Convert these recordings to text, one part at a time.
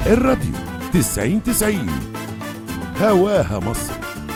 الراديو تسعين تسعين هواها مصر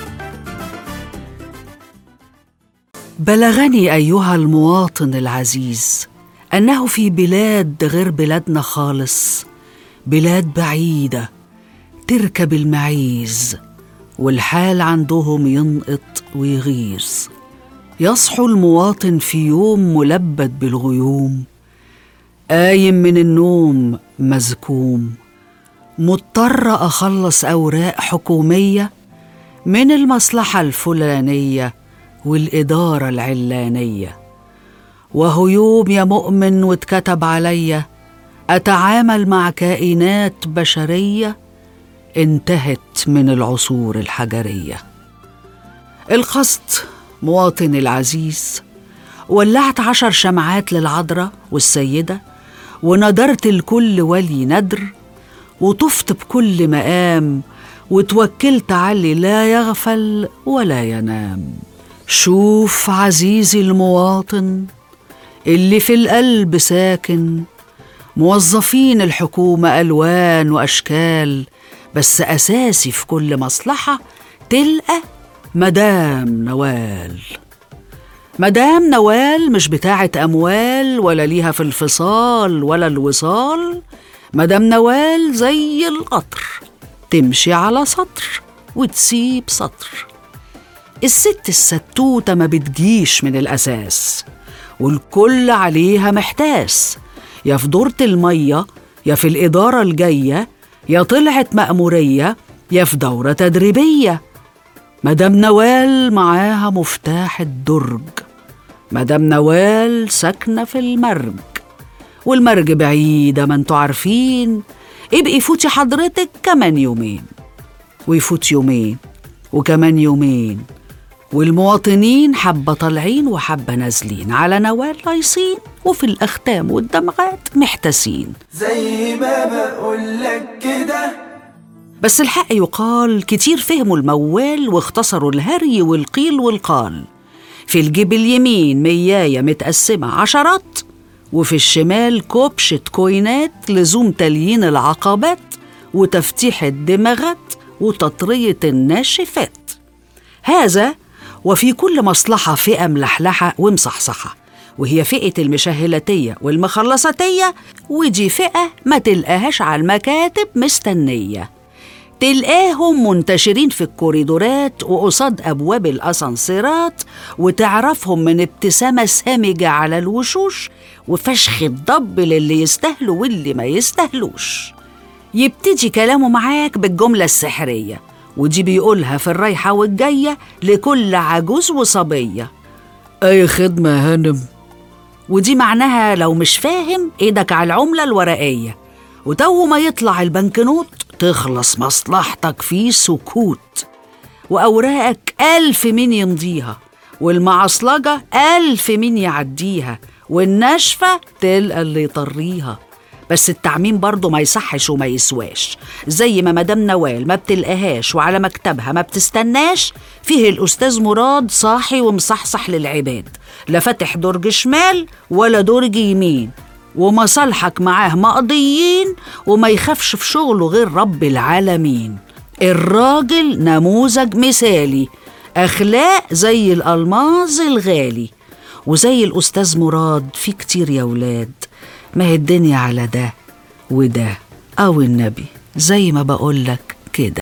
بلغني ايها المواطن العزيز انه في بلاد غير بلادنا خالص بلاد بعيده تركب المعيز والحال عندهم ينقط ويغيظ يصحو المواطن في يوم ملبد بالغيوم قايم من النوم مزكوم مضطر اخلص اوراق حكوميه من المصلحه الفلانيه والاداره العلانيه وهو يوم يا مؤمن واتكتب عليا اتعامل مع كائنات بشريه انتهت من العصور الحجريه القصد مواطن العزيز ولعت عشر شمعات للعذراء والسيدة وندرت الكل ولي ندر وطفت بكل مقام وتوكلت علي لا يغفل ولا ينام شوف عزيزي المواطن اللي في القلب ساكن موظفين الحكومة ألوان وأشكال بس أساسي في كل مصلحة تلقى مدام نوال مدام نوال مش بتاعة أموال ولا ليها في الفصال ولا الوصال مدام نوال زي القطر تمشي على سطر وتسيب سطر الست الستوتة ما بتجيش من الأساس والكل عليها محتاس يا في دورة المية يا في الإدارة الجاية يا طلعت مأمورية يا في دورة تدريبية مدام نوال معاها مفتاح الدرج مدام نوال ساكنة في المرج والمرج بعيدة ما انتوا عارفين ابقي فوتي حضرتك كمان يومين ويفوت يومين وكمان يومين والمواطنين حبة طالعين وحبة نازلين على نوال لايصين وفي الأختام والدمغات محتاسين زي ما بقولك كده بس الحق يقال كتير فهموا الموال واختصروا الهري والقيل والقال في الجيب اليمين مياية متقسمة عشرات وفي الشمال كوبشة كوينات لزوم تليين العقبات وتفتيح الدماغات وتطرية الناشفات هذا وفي كل مصلحة فئة ملحلحة ومصحصحة وهي فئة المشهلاتية والمخلصاتية ودي فئة ما تلقاهاش على المكاتب مستنية تلقاهم منتشرين في الكوريدورات وقصاد أبواب الأسانسيرات وتعرفهم من ابتسامة سامجة على الوشوش وفشخ الضب للي يستاهلوا واللي ما يستاهلوش يبتدي كلامه معاك بالجملة السحرية ودي بيقولها في الرايحة والجاية لكل عجوز وصبية أي خدمة يا هانم ودي معناها لو مش فاهم ايدك على العملة الورقية وتو ما يطلع البنكنوت تخلص مصلحتك في سكوت وأوراقك ألف مين يمضيها والمعصلجة ألف مين يعديها والناشفة تلقى اللي يطريها بس التعميم برضه ما يصحش وما يسواش زي ما مدام نوال ما بتلقاهاش وعلى مكتبها ما بتستناش فيه الأستاذ مراد صاحي ومصحصح للعباد لا فاتح درج شمال ولا درج يمين ومصالحك معاه مقضيين وما يخافش في شغله غير رب العالمين الراجل نموذج مثالي أخلاق زي الألماظ الغالي وزي الأستاذ مراد في كتير يا ولاد ما هي الدنيا على ده وده أو النبي زي ما بقولك كده